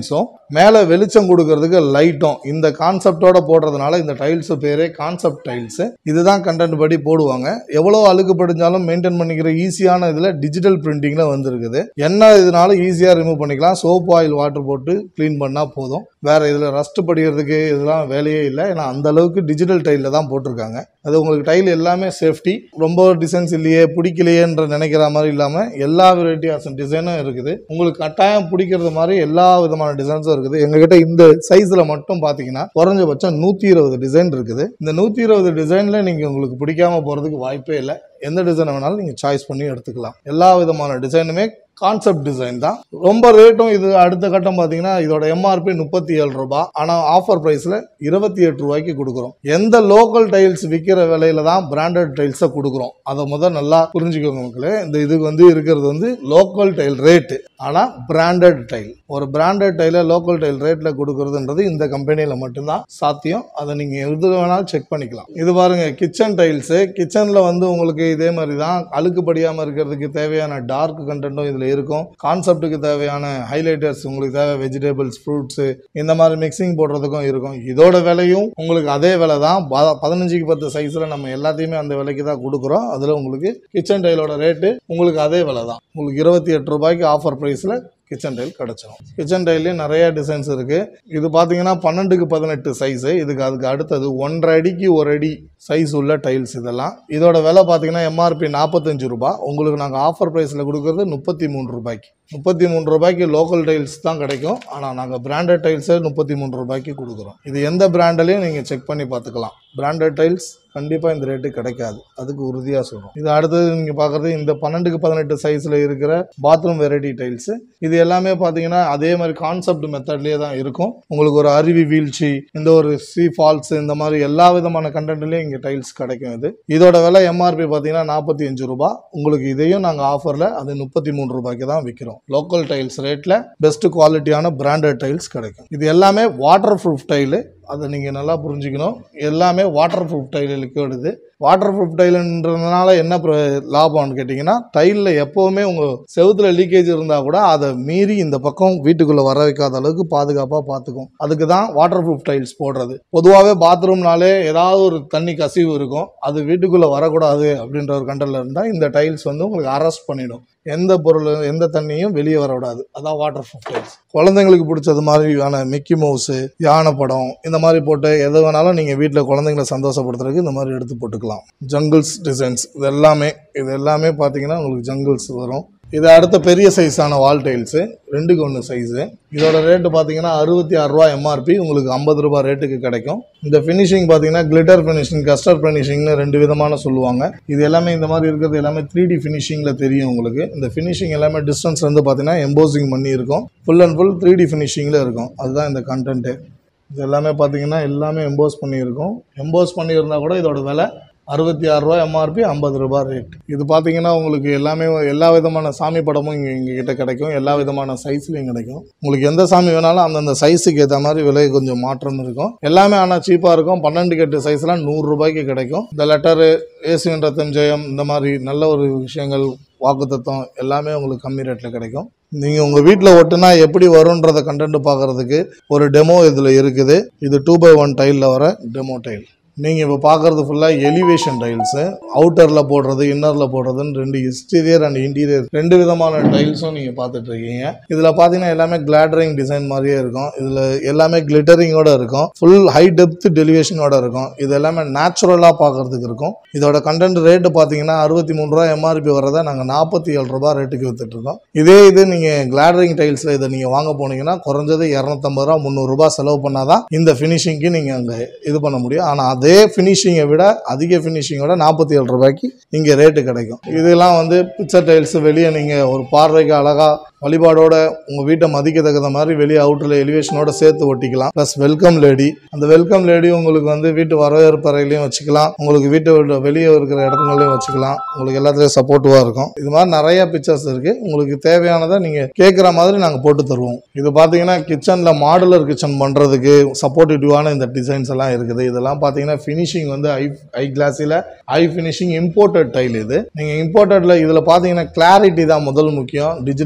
மேலே வெளிச்சம் கொடுக்கறதுக்கு லைட்டும் இந்த கான்செப்டோட போடுறதுனால இந்த டைல்ஸ் பேரே கான்செப்ட் டைல்ஸ் இதுதான் கண்டென்ட் படி போடுவாங்க எவ்வளோ அழுக்கு படிஞ்சாலும் மெயின்டைன் பண்ணிக்கிற ஈஸியான இதில் டிஜிட்டல் பிரிண்டிங்கில் வந்திருக்குது என்ன இதனால ஈஸியாக ரிமூவ் பண்ணிக்கலாம் சோப் ஆயில் வாட்டர் போட்டு க்ளீன் பண்ணால் போதும் வேற இதில் ரஸ்ட் படிக்கிறதுக்கு இதெல்லாம் வேலையே இல்லை ஏன்னா அந்த அளவுக்கு டிஜிட்டல் டைலில் தான் போட்டிருக்காங்க அது உங்களுக்கு டைல் எல்லாமே சேஃப்டி ரொம்ப டிசைன்ஸ் இல்லையே பிடிக்கலையேன்ற நினைக்கிற மாதிரி இல்லாமல் எல்லா வெரைட்டி ஆஃப் டிசைனும் இருக்குது உங்களுக்கு கட்டாயம் பிடிக்கிறது மாதிரி எல்லா விதமான டிசைன்ஸும் இருக்குது எங்ககிட்ட இந்த சைஸில் மட்டும் பார்த்தீங்கன்னா குறைஞ்சபட்சம் நூற்றி இருபது டிசைன் இருக்குது இந்த நூற்றி இருபது டிசைனில் நீங்கள் உங்களுக்கு பிடிக்காம போகிறதுக்கு வாய்ப்பே இல்லை எந்த டிசைன் வேணாலும் நீங்கள் சாய்ஸ் பண்ணி எடுத்துக்கலாம் எல்லா விதமான டிசைனுமே கான்செப்ட் டிசைன் தான் ரொம்ப ரேட்டும் இது அடுத்த கட்டம் பார்த்தீங்கன்னா இதோட எம்ஆர்பி முப்பத்தி ஏழு ரூபாய் ஆனால் ஆஃபர் ப்ரைஸில் இருபத்தி எட்டு ரூபாய்க்கு கொடுக்குறோம் எந்த லோக்கல் டைல்ஸ் விற்கிற விலையில தான் பிராண்டட் டைல்ஸை கொடுக்குறோம் அதை முதல் நல்லா புரிஞ்சுக்கோங்க மக்களே இந்த இதுக்கு வந்து இருக்கிறது வந்து லோக்கல் டைல் ரேட்டு ஆனால் பிராண்டட் டைல் ஒரு பிராண்டட் டைலை லோக்கல் டைல் ரேட்டில் கொடுக்குறதுன்றது இந்த கம்பெனியில் மட்டும்தான் சாத்தியம் அதை நீங்கள் எது வேணாலும் செக் பண்ணிக்கலாம் இது பாருங்க கிச்சன் டைல்ஸு கிச்சனில் வந்து உங்களுக்கு இதே மாதிரி தான் அழுக்கு படியாமல் இருக்கிறதுக்கு தேவையான டார்க் கண்டென்ட்டும் இதில் இருக்கும் கான்செப்ட்டுக்கு தேவையான ஹைலைட்டர்ஸ் உங்களுக்கு தேவை வெஜிடபிள்ஸ் ஃப்ரூட்ஸு இந்த மாதிரி மிக்சிங் போடுறதுக்கும் இருக்கும் இதோட விலையும் உங்களுக்கு அதே விலை தான் ப- பதினஞ்சுக்கு பத்து சைஸில் நம்ம எல்லாத்தையுமே அந்த விலைக்கு தான் கொடுக்குறோம் அதில் உங்களுக்கு கிச்சன் டைலோட ரேட்டு உங்களுக்கு அதே விலை தான் உங்களுக்கு இருபத்தி எட்டு ரூபாய்க்கு ஆஃபர் ப்ரைஸில் கிச்சன் டைல் கிடச்சிரும் கிச்சன் டைல்லையும் நிறைய டிசைன்ஸ் இருக்குது இது பார்த்தீங்கன்னா பன்னெண்டுக்கு பதினெட்டு சைஸு இதுக்கு அதுக்கு அடுத்தது ஒன்றரை அடிக்கு ஒரு அடி சைஸ் உள்ள டைல்ஸ் இதெல்லாம் இதோட விலை பார்த்தீங்கன்னா எம்ஆர்பி நாற்பத்தஞ்சு ரூபாய் உங்களுக்கு நாங்கள் ஆஃபர் ப்ரைஸில் கொடுக்குறது முப்பத்தி மூணு ரூபாய்க்கு முப்பத்தி மூணு ரூபாய்க்கு லோக்கல் டைல்ஸ் தான் கிடைக்கும் ஆனால் நாங்கள் பிராண்டட் டைல்ஸை முப்பத்தி மூணு ரூபாய்க்கு கொடுக்குறோம் இது எந்த பிராண்ட்லையும் நீங்கள் செக் பண்ணி பார்த்துக்கலாம் பிராண்டட் டைல்ஸ் கண்டிப்பாக இந்த ரேட்டு கிடைக்காது அதுக்கு உறுதியாக சொல்கிறோம் இது அடுத்தது நீங்கள் பார்க்குறது இந்த பன்னெண்டுக்கு பதினெட்டு சைஸில் இருக்கிற பாத்ரூம் வெரைட்டி டைல்ஸு இது எல்லாமே பார்த்தீங்கன்னா அதே மாதிரி கான்செப்ட் மெத்தட்லேயே தான் இருக்கும் உங்களுக்கு ஒரு அருவி வீழ்ச்சி இந்த ஒரு சி ஃபால்ஸ் இந்த மாதிரி எல்லா விதமான கண்டென்ட்லேயும் இங்கே டைல்ஸ் கிடைக்கும் இது இதோட விலை எம்ஆர்பி பார்த்தீங்கன்னா நாற்பத்தி அஞ்சு ரூபாய் உங்களுக்கு இதையும் நாங்கள் ஆஃபரில் அது முப்பத்தி மூணு ரூபாய்க்கு தான் விற்கிறோம் லோக்கல் டைல்ஸ் ரேட்டில் பெஸ்ட் குவாலிட்டியான பிராண்டட் டைல்ஸ் கிடைக்கும் இது எல்லாமே வாட்டர் ப்ரூஃப் டைலு அதை நீங்கள் நல்லா புரிஞ்சுக்கணும் எல்லாமே வாட்டர் ப்ரூஃப் டைலுக்கு வருது வாட்டர் ப்ரூஃப் டைலுன்றதுனால என்ன பிர- லாபம்னு கேட்டிங்கன்னா டைலில் எப்போவுமே உங்கள் செவுத்துல லீக்கேஜ் இருந்தால் கூட அதை மீறி இந்த பக்கம் வீட்டுக்குள்ளே வர வைக்காத அளவுக்கு பாதுகாப்பாக பார்த்துக்கும் அதுக்கு தான் வாட்டர் ப்ரூஃப் டைல்ஸ் போடுறது பொதுவாகவே பாத்ரூம்னாலே ஏதாவது ஒரு தண்ணி கசிவு இருக்கும் அது வீட்டுக்குள்ளே வரக்கூடாது அப்படின்ற ஒரு கண்டல இருந்தால் இந்த டைல்ஸ் வந்து உங்களுக்கு அரெஸ்ட் பண்ணிடும் எந்த பொருள் எந்த தண்ணியும் வெளியே வரக்கூடாது அதான் வாட்டர் ப்ரூஃப் டைல்ஸ் குழந்தைங்களுக்கு பிடிச்சது மாதிரியான மிக்கி மவுஸு யானை படம் இந்த மாதிரி போட்டு எது வேணாலும் நீங்கள் வீட்டில் குழந்தைங்களை சந்தோஷப்படுத்துறதுக்கு இந்த மாதிரி எடுத்து போட்டுக்கலாம் ஜங்கிள்ஸ் டிசைன்ஸ் இது எல்லாமே இது எல்லாமே பார்த்தீங்கன்னா உங்களுக்கு ஜங்கிள்ஸ் வரும் இது அடுத்த பெரிய சைஸான வால் டைல்ஸு ரெண்டுக்கு ஒன்று சைஸு இதோட ரேட்டு பார்த்தீங்கன்னா அறுபத்தி ஆறு ரூபா எம்ஆர்பி உங்களுக்கு ஐம்பது ரூபாய் ரேட்டுக்கு கிடைக்கும் இந்த ஃபினிஷிங் பார்த்தீங்கன்னா கிளிட்டர் ஃபினிஷிங் கஸ்டர் ஃபினிஷிங்னு ரெண்டு விதமான சொல்லுவாங்க இது எல்லாமே இந்த மாதிரி இருக்கிறது எல்லாமே த்ரீ டி ஃபினிஷிங்கில் தெரியும் உங்களுக்கு இந்த ஃபினிஷிங் எல்லாமே டிஸ்டன்ஸ் வந்து பார்த்தீங்கன்னா எம்போசிங் பண்ணி இருக்கும் full and full three D ஃபினிஷிங்கில் இருக்கும் அதுதான் இந்த கண்டென்ட்டு இது எல்லாமே பார்த்தீங்கன்னா எல்லாமே எம்போஸ் பண்ணியிருக்கும் எம்போஸ் பண்ணியிருந்தா கூட இதோட விலை அறுபத்தி ஆறு ரூபா எம்ஆர்பி ஐம்பது ரூபாய் ரேட் இது பார்த்தீங்கன்னா உங்களுக்கு எல்லாமே எல்லா விதமான சாமி படமும் இங்கே எங்ககிட்ட கிடைக்கும் எல்லா விதமான சைஸ்லையும் கிடைக்கும் உங்களுக்கு எந்த சாமி வேணாலும் அந்தந்த சைஸுக்கு ஏற்ற மாதிரி விலை கொஞ்சம் மாற்றம் இருக்கும் எல்லாமே ஆனால் சீப்பாக இருக்கும் பன்னெண்டு கட்டு சைஸ்லாம் நூறு ரூபாய்க்கு கிடைக்கும் இந்த லெட்டரு ஏசியன் ரத்தம் ஜெயம் இந்த மாதிரி நல்ல ஒரு விஷயங்கள் வாக்குத்தத்தம் எல்லாமே உங்களுக்கு கம்மி ரேட்டில் கிடைக்கும் நீங்கள் உங்கள் வீட்டில் ஒட்டுனா எப்படி வரும்ன்றத கண்டென்ட் பார்க்குறதுக்கு ஒரு டெமோ இதில் இருக்குது இது டூ பை ஒன் டைலில் வர டெமோ டைல் நீங்கள் இப்போ பார்க்குறது ஃபுல்லாக எலிவேஷன் டைல்ஸு அவுட்டரில் போடுறது இன்னரில் போடுறதுன்னு ரெண்டு எக்ஸ்டீரியர் அண்ட் இன்டீரியர் ரெண்டு விதமான டைல்ஸும் நீங்கள் பார்த்துட்டு இருக்கீங்க இதில் பார்த்தீங்கன்னா எல்லாமே கிளாடரிங் டிசைன் மாதிரியே இருக்கும் இதில் எல்லாமே கிளிட்டரிங்கோட இருக்கும் ஃபுல் ஹை டெப்த் டெலிவேஷனோட இருக்கும் இது எல்லாமே நேச்சுரலாக பார்க்கறதுக்கு இருக்கும் இதோட கண்டென்ட் ரேட்டு பார்த்தீங்கன்னா அறுபத்தி மூணு ரூபா எம்ஆர்பி வரதை நாங்கள் நாற்பத்தி ஏழு ரூபா ரேட்டுக்கு வித்துட்டு இருக்கோம் இதே இது நீங்கள் கிளாடரிங் டைல்ஸில் இதை நீங்கள் வாங்க போனீங்கன்னா குறைஞ்சது இரநூத்தம்பது ரூபா முந்நூறுரூபா செலவு பண்ணாதான் இந்த ஃபினிஷிங்க்கு நீங்கள் அங்கே இது பண்ண முடியும் ஆனால் அதே ஃபினிஷிங்கை விட அதிக ஃபினிஷிங்கோட நாற்பத்தி ஏழு ரூபாய்க்கு இங்கே ரேட்டு கிடைக்கும் இதெல்லாம் வந்து பிக்சர் டைல்ஸ் வெளியே நீங்கள் ஒரு பார்வைக்கு அழகாக வழிபாடோட உங்கள் வீட்டை மதிக்கத்தகுந்த மாதிரி வெளியே அவுட்டரில் எலிவேஷனோட சேர்த்து ஒட்டிக்கலாம் ப்ளஸ் வெல்கம் லேடி அந்த வெல்கம் லேடி உங்களுக்கு வந்து வீட்டு வரவேற்பு அறையிலையும் வச்சுக்கலாம் உங்களுக்கு வீட்டு உள்ள- வெளியே இருக்கிற இடத்துலையும் வச்சுக்கலாம் உங்களுக்கு எல்லாத்துலேயும் சப்போர்ட்டிவாக இருக்கும் இது மாதிரி நிறைய பிக்சர்ஸ் இருக்குது உங்களுக்கு தேவையானதை நீங்கள் கேட்குற மாதிரி நாங்கள் போட்டு தருவோம் இது பார்த்தீங்கன்னா கிச்சனில் மாடுலர் கிச்சன் பண்ணுறதுக்கு சப்போர்ட்டிவான இந்த டிசைன்ஸ் எல்லாம் இருக்குது இதெல்லாம் பார்த்தீங்கன்னா ஃபினிஷிங் வந்து ஐ ஐ கிளாஸில் ஐ ஃபினிஷிங் இம்போர்ட்டட் டைல் இது நீங்கள் இம்போர்ட்டடில் இதில் பார்த்தீங்கன்னா கிளாரிட்டி தான் முதல் முக்கியம் டிஜிட்டல் வித்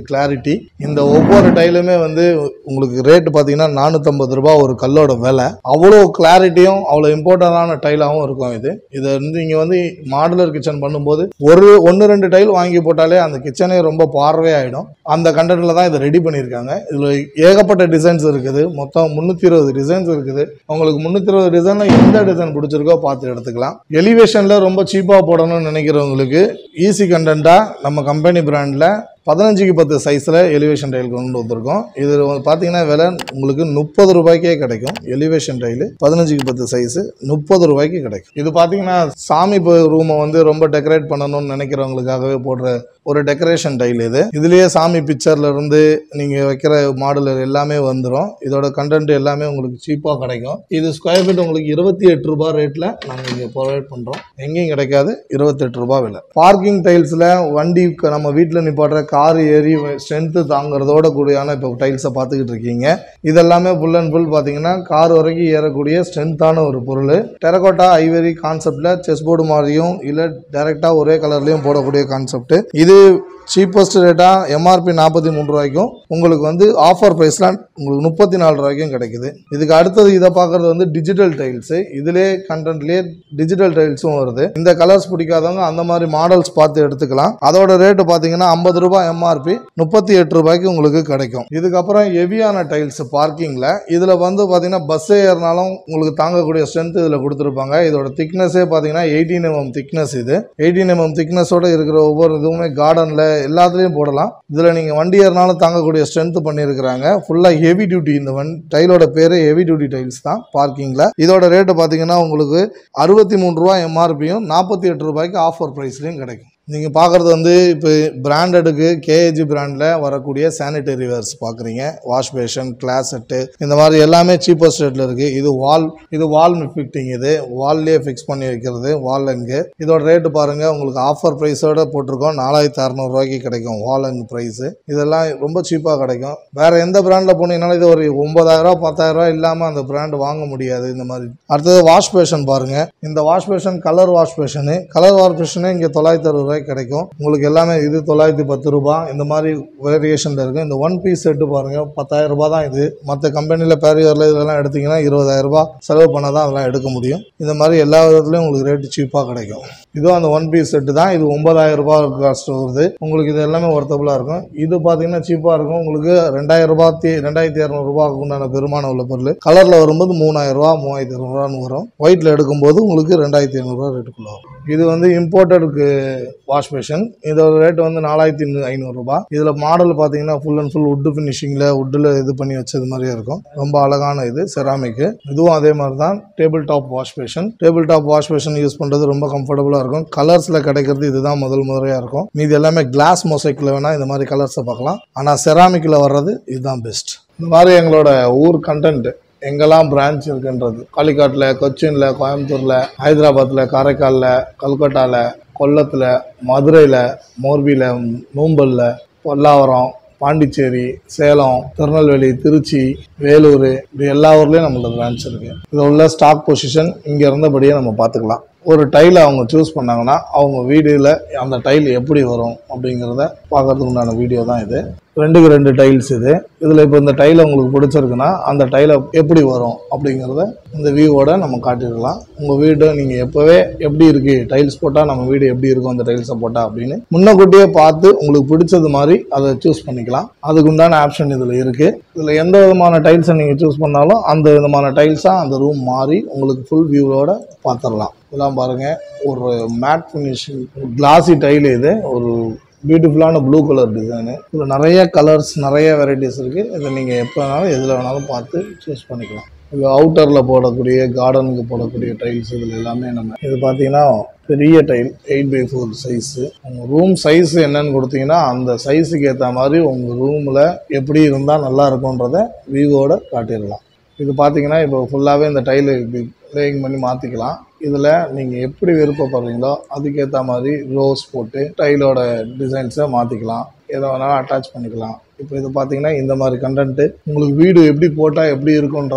கிளாரிட்டி இந்த ஒவ்வொரு டைலுமே வந்து உங்களுக்கு ரேட்டு பார்த்தீங்கன்னா நானூற்றம்பது ரூபா ஒரு கல்லோட விலை அவ்வளோ கிளாரிட்டியும் அவ்வளோ இம்பார்ட்டண்டான டைலாகவும் இருக்கும் இது இதை வந்து நீங்கள் வந்து மாடுலர் கிச்சன் பண்ணும்போது ஒரு ஒன்று ரெண்டு டைல் வாங்கி போட்டாலே அந்த கிச்சனே ரொம்ப பார்வையாயிடும் அந்த கண்டென்ட்ல தான் இதை ரெடி பண்ணியிருக்காங்க இதில் ஏகப்பட்ட டிசைன்ஸ் இருக்குது மொத்தம் முந்நூற்றி இருபது டிசைன்ஸ் இருக்குது உங்களுக்கு முந்நூற்றி இருபது டிசைனில் எந்த டிசைன் பிடிச்சிருக்கோ பார்த்து எடுத்துக்கலாம் எலிவேஷனில் ரொம்ப சீப்பாக போடணும்னு நினைக்கிறவங்களுக்கு ஈஸி கண்டென்ட்டாக நம்ம கம்பெனி பிராண்டில் பதினஞ்சுக்கு பத்து சைஸில் எலிவேஷன் டைல் கொண்டு வந்திருக்கோம் இது வந்து பார்த்தீங்கன்னா விலை உங்களுக்கு முப்பது ரூபாய்க்கே கிடைக்கும் எலிவேஷன் டைலு பதினஞ்சுக்கு பத்து சைஸு முப்பது ரூபாய்க்கு கிடைக்கும் இது பார்த்தீங்கன்னா சாமி ரூமை வந்து ரொம்ப டெக்கரேட் பண்ணணும்னு நினைக்கிறவங்களுக்காகவே போடுற ஒரு டெக்கரேஷன் டைல் இது இதுலேயே சாமி பிக்சர்ல இருந்து நீங்கள் வைக்கிற மாடலர் எல்லாமே வந்துடும் இதோட கண்டென்ட் எல்லாமே உங்களுக்கு சீப்பாக கிடைக்கும் இது ஸ்கொயர் ஃபீட் உங்களுக்கு இருபத்தி எட்டு ரூபாய் ரேட்டில் நாங்கள் இங்கே ப்ரொவைட் பண்ணுறோம் எங்கேயும் கிடைக்காது இருபத்தெட்டு ரூபாய் விலை பார்க்கிங் டைல்ஸில் வண்டி க- நம்ம வீட்டில் நிப்பாட்டுற கார் ஏறி ஸ்ட்ரென்த்து தாங்கிறதோட கூடியான இப்போ டைல்ஸை பார்த்துக்கிட்டு இருக்கீங்க இதெல்லாமே ஃபுல் அண்ட் ஃபுல் பார்த்தீங்கன்னா கார் வரைக்கும் ஏறக்கூடிய ஸ்ட்ரென்த்தான ஒரு பொருள் டெரகோட்டா ஐவரி கான்செப்டில் செஸ் போர்டு மாதிரியும் இல்லை டைரெக்டாக ஒரே கலர்லேயும் போடக்கூடிய கான்செப்ட் இது சீப்பஸ்ட் ரேட்டாக எம்ஆர்பி நாற்பத்தி மூணு ரூபாய்க்கும் உங்களுக்கு வந்து ஆஃபர் ப்ரைஸில் உங்களுக்கு முப்பத்தி நாலு ரூபாய்க்கும் கிடைக்குது இதுக்கு அடுத்தது இதை பார்க்குறது வந்து டிஜிட்டல் டைல்ஸு இதிலே கண்டென்ட்லேயே டிஜிட்டல் டைல்ஸும் வருது இந்த கலர்ஸ் பிடிக்காதவங்க அந்த மாதிரி மாடல்ஸ் பார்த்து எடுத்துக்கலாம் அதோட ரேட்டு பார்த்தீங்கன்னா ஐம்பது ரூபாய் எம்ஆர்பி முப்பத்தி எட்டு ரூபாய்க்கு உங்களுக்கு கிடைக்கும் இதுக்கப்புறம் ஹெவியான டைல்ஸ் பார்க்கிங்கில் இதில் வந்து பார்த்தீங்கன்னா பஸ்ஸே ஏறினாலும் உங்களுக்கு தாங்கக்கூடிய ஸ்ட்ரென்த் இதில் கொடுத்துருப்பாங்க இதோட திக்னஸே பார்த்தீங்கன்னா எயிட்டீன் எம்எம் திக்னஸ் இது எயிட்டீன் எம்எம் திக்னஸோட இருக்கிற ஒவ்வொரு இதுவுமே கார்டனில் எல்லாத்துலேயும் போடலாம் இதில் நீங்கள் வண்டி ஏறினாலும் தாங்கக்கூடிய ஸ்ட்ரென்த் பண்ணியிருக்கிறாங்க ஃபுல்லாக ஹெவி டியூட்டி இந்த வன் டைலோட பேர் ஹெவி டியூட்டி டைல்ஸ் தான் பார்க்கிங்கில் இதோட ரேட்டு பார்த்தீங்கன்னா உங்களுக்கு அறுபத்தி மூணு ரூபா எம்ஆர்பியும் நாற்பத்தி எட்டு ரூபாய்க்கு ஆஃபர் ப்ரைஸ்லையும் கிடைக்கும் நீங்கள் பார்க்குறது வந்து இப்போ பிராண்டடுக்கு கேஏஜி பிராண்டில் வரக்கூடிய சானிட்டரி வேர்ஸ் பார்க்குறீங்க வாஷ் பேஷன் கிளாஸ் செட்டு இந்த மாதிரி எல்லாமே சீப்பஸ்ட் ரேட்டில் இருக்குது இது வால் இது வால் ஃபிட்டிங் இது வால்லேயே ஃபிக்ஸ் பண்ணி வைக்கிறது வால் அங்கு இதோட ரேட்டு பாருங்கள் உங்களுக்கு ஆஃபர் ப்ரைஸோட போட்டிருக்கோம் நாலாயிரத்தி அறநூறுவாய்க்கு கிடைக்கும் வால் அங்கு ப்ரைஸு இதெல்லாம் ரொம்ப சீப்பாக கிடைக்கும் வேறு எந்த பிராண்டில் போனீங்கனாலும் இது ஒரு ஒம்பதாயிரரூவா பத்தாயிரரூவா இல்லாமல் அந்த பிராண்ட் வாங்க முடியாது இந்த மாதிரி அடுத்தது வாஷ் பேஷன் பாருங்கள் இந்த wash basin colour wash basin colour wash basin இங்கே தொள்ளாயிரத்தி அறுபது ரூபாய்க்கு கிடைக்கும் உங்களுக்கு எல்லாமே இது தொள்ளாயிரத்தி பத்து ரூபாய் இந்த மாதிரி வேரியேஷனில் இருக்கும் இந்த ஒன் பீஸ் செட்டு பாருங்கள் பத்தாயிரம் ரூபாய் தான் இது மற்ற கம்பெனியில் பேரியரில் இதெல்லாம் எடுத்தீங்கன்னா இருபதாயிரம் ரூபாய் செலவு பண்ண தான் அதெல்லாம் எடுக்க முடியும் இந்த மாதிரி எல்லா விதத்துலையும் உங்களுக்கு ரேட்டு சீப்பாக கிடைக்கும் இதுவும் அந்த ஒன் பீஸ் செட்டு தான் இது ஒன்பதாயிரம் ரூபாய் காஸ்ட் வருது உங்களுக்கு இது எல்லாமே ஒர்த்தபுளாக இருக்கும் இது பார்த்தீங்கன்னா சீப்பாக இருக்கும் உங்களுக்கு ரெண்டாயிரம் ரூபாய் ரெண்டாயிரத்தி இரநூறுபாக்கு உண்டான பெருமானம் உள்ள பொருள் கலரில் வரும்போது மூணாயிரம் ரூபா மூவாயிரத்தி இரநூறுவான்னு வரும் ஒயிட்டில் எடுக்கும்போது உங்களுக்கு ரெண்டாயிரத்தி ஐநூறுரூவா ரேட்டுக்குள்ள வரும் இது வந்து இம்போர்ட்டடுக்கு வாஷ் பேஷன் இதோட ரேட் வந்து நாலாயிரத்தி ஐநூறுரூபா இதில் மாடல் பார்த்தீங்கன்னா ஃபுல் அண்ட் ஃபுல் வுட்டு ஃபினிஷிங்கில் வுட்டில் இது பண்ணி வச்சது மாதிரியே இருக்கும் ரொம்ப அழகான இது செராமிக்கு இதுவும் அதே மாதிரி தான் table top wash basin table top wash basin use பண்ணுறது ரொம்ப கம்ஃபர்டபுளாக இருக்கும் கலர்ஸில் கிடைக்கிறது இதுதான் முதல் முறையாக இருக்கும் மீதி எல்லாமே கிளாஸ் மொசைக்கில் வேணால் இந்த மாதிரி கலர்ஸை பார்க்கலாம் ஆனால் செராமிக்கில் வர்றது இதுதான் பெஸ்ட் இந்த மாதிரி எங்களோட ஊர் கண்டென்ட் எங்கெல்லாம் பிரான்ச் இருக்குன்றது காலிக்காட்டில் கொச்சினில் கோயம்புத்தூரில் ஹைதராபாத்தில் காரைக்காலில் கல்கட்டாவில் கொல்லத்தில் மதுரையில் மோர்பியில் நூம்பலில் பொல்லாவரம் பாண்டிச்சேரி சேலம் திருநெல்வேலி திருச்சி வேலூர் இப்படி எல்லா ஊர்லேயும் நம்மளோட பிரான்ச் இருக்குது இதில் உள்ள ஸ்டாக் பொசிஷன் இங்கே இருந்தபடியே நம்ம பார்த்துக்கலாம் ஒரு டைலை அவங்க சூஸ் பண்ணாங்கன்னா அவங்க வீடியோவில் அந்த டைல் எப்படி வரும் அப்படிங்கிறத பார்க்கறதுக்கு உண்டான வீடியோ தான் இது ரெண்டுக்கு ரெண்டு டைல்ஸ் இது இதில் இப்போ இந்த டைலை உங்களுக்கு பிடிச்சிருக்குன்னா அந்த டைலை எப்படி வரும் அப்படிங்கிறத இந்த வியூவோட நம்ம காட்டிடலாம் உங்கள் வீடு நீங்கள் எப்போவே எப்படி இருக்குது டைல்ஸ் போட்டால் நம்ம வீடு எப்படி இருக்கும் அந்த டைல்ஸை போட்டால் அப்படின்னு முன்னக்கூட்டியே பார்த்து உங்களுக்கு பிடிச்சது மாதிரி அதை சூஸ் பண்ணிக்கலாம் அதுக்கு உண்டான ஆப்ஷன் இதில் இருக்குது இதில் எந்த விதமான டைல்ஸை நீங்கள் சூஸ் பண்ணாலும் அந்த விதமான டைல்ஸாக அந்த ரூம் மாறி உங்களுக்கு ஃபுல் வியூவோட பார்த்துடலாம் இதெல்லாம் பாருங்கள் ஒரு மேட் ஃபினிஷிங் கிளாசி டைல் இது ஒரு பியூட்டிஃபுல்லான ப்ளூ கலர் டிசைனு இதில் நிறைய கலர்ஸ் நிறைய வெரைட்டிஸ் இருக்குது இதை நீங்கள் எப்போ வேணாலும் எதில் வேணாலும் பார்த்து சூஸ் பண்ணிக்கலாம் இது அவுட்டரில் போடக்கூடிய கார்டனுக்கு போடக்கூடிய டைல்ஸ் இதில் எல்லாமே நம்ம இது பார்த்தீங்கன்னா பெரிய tile eight by four size உங்கள் ரூம் சைஸ் என்னன்னு கொடுத்தீங்கன்னா அந்த சைஸுக்கு ஏற்ற மாதிரி உங்கள் ரூமில் எப்படி இருந்தால் நல்லா இருக்கும்ன்றத வியூவோட காட்டிடலாம் இது பார்த்தீங்கன்னா இப்போ ஃபுல்லாகவே இந்த டைலு இப்படி லேயிங் பண்ணி மாற்றிக்கலாம் இதில் நீங்கள் எப்படி விருப்பப்படுறீங்களோ அதுக்கேற்ற மாதிரி ரோஸ் போட்டு டைலோட டிசைன்ஸை மாற்றிக்கலாம் எதை வேணாலும் அட்டாச் பண்ணிக்கலாம் இப்போ இது பார்த்தீங்கன்னா இந்த மாதிரி கண்டென்ட்டு உங்களுக்கு வீடு எப்படி போட்டால் எப்படி இருக்குன்றத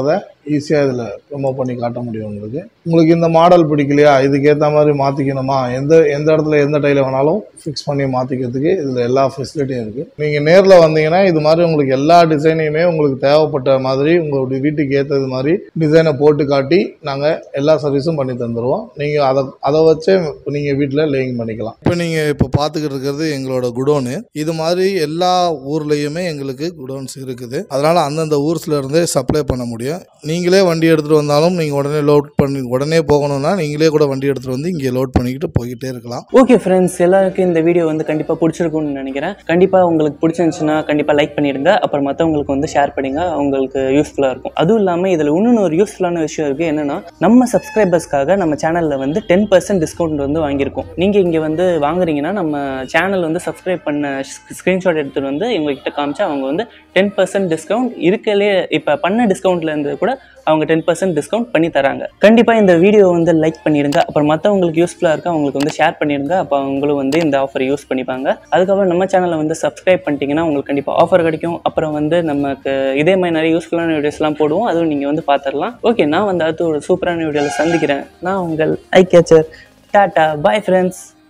ஈஸியாக இதில் ரிமூவ் பண்ணி காட்ட முடியும் உங்களுக்கு உங்களுக்கு இந்த மாடல் பிடிக்கலையா இதுக்கு ஏற்ற மாதிரி மாற்றிக்கணுமா எந்த எந்த இடத்துல எந்த டைல வேணாலும் ஃபிக்ஸ் பண்ணி மாற்றிக்கிறதுக்கு இதில் எல்லா ஃபெசிலிட்டியும் இருக்குது நீங்கள் நேரில் வந்தீங்கன்னா இது மாதிரி உங்களுக்கு எல்லா டிசைனையுமே உங்களுக்கு தேவைப்பட்ட மாதிரி உங்களுடைய வீட்டுக்கு ஏற்றது மாதிரி டிசைனை போட்டு காட்டி நாங்கள் எல்லா சர்வீஸும் பண்ணி தந்துடுவோம் நீங்கள் அதை அதை வச்சே நீங்கள் வீட்டில் லேயிங் பண்ணிக்கலாம் இப்போ நீங்கள் இப்போ பார்த்துக்கிட்டு இருக்கிறது எங்களோட குடோனு இது மாதிரி எல்லா ஊர்லேயுமே எங்களுக்கு குடோன்ஸ் இருக்குது அதனால் அந்தந்த ஊர்ஸ்ல இருந்தே சப்ளை பண்ண முடியும் நீங்களே வண்டி எடுத்துகிட்டு வந்தாலும் நீங்கள் உடனே லோட் பண்ணி உடனே போகணும்னா நீங்களே கூட வண்டி எடுத்துகிட்டு வந்து இங்கே லோட் பண்ணிக்கிட்டு போய்கிட்டே இருக்கலாம் ஓகே ஃப்ரெண்ட்ஸ் எல்லாருக்கும் இந்த வீடியோ வந்து கண்டிப்பாக பிடிச்சிருக்கும்னு நினைக்கிறேன் கண்டிப்பாக உங்களுக்கு பிடிச்சிருந்துச்சுன்னா கண்டிப்பாக லைக் பண்ணிடுங்க அப்புறம் மற்றவங்களுக்கு வந்து ஷேர் பண்ணுங்க அவங்களுக்கு யூஸ்ஃபுல்லாக இருக்கும் அதுவும் இல்லாமல் இதில் இன்னொன்று ஒரு யூஸ்ஃபுல்லான விஷயம் இருக்குது என்னன்னா நம்ம சப்ஸ்கிரைபர்ஸ்க்காக நம்ம சேனலில் வந்து டென் பர்சன்ட் டிஸ்கவுண்ட் வந்து வாங்கியிருக்கோம் நீங்கள் இங்கே வந்து வாங்குறீங்கன்னா நம்ம சேனல் வந்து சப்ஸ்கிரைப் பண்ண ஸ்க்ரீன்ஷாட் எடுத்துகிட்டு வந்து இவங்ககிட்ட காமிச்சா அவங்க வந்து டென் பர்சன்ட் டிஸ்கவுண்ட் இருக்கலே இப்போ பண்ண டிஸ்கவுண்ட்லேருந்து கூட அவங்க டென் பர்சன்ட் டிஸ்கவுண்ட் பண்ணி தராங்க கண்டிப்பாக இந்த வீடியோ வந்து லைக் பண்ணிடுங்க அப்புறம் மற்றவங்களுக்கு யூஸ்ஃபுல்லாக இருக்கு அவங்களுக்கு வந்து ஷேர் பண்ணிடுங்க அப்போ அவங்களும் வந்து இந்த ஆஃபர் யூஸ் பண்ணிப்பாங்க அதுக்கப்புறம் நம்ம சேனலை வந்து சப்ஸ்கிரைப் பண்ணிட்டீங்கன்னா உங்களுக்கு கண்டிப்பாக ஆஃபர் கிடைக்கும் அப்புறம் வந்து நமக்கு இதே மாதிரி நிறைய யூஸ்ஃபுல்லான வீடியோஸ்லாம் போடுவோம் அதுவும் நீங்கள் வந்து பார்த்துடலாம் ஓகே நான் வந்து அடுத்து ஒரு சூப்பரான வீடியோவில் சந்திக்கிறேன் நான் உங்கள் I catcher tata bye friends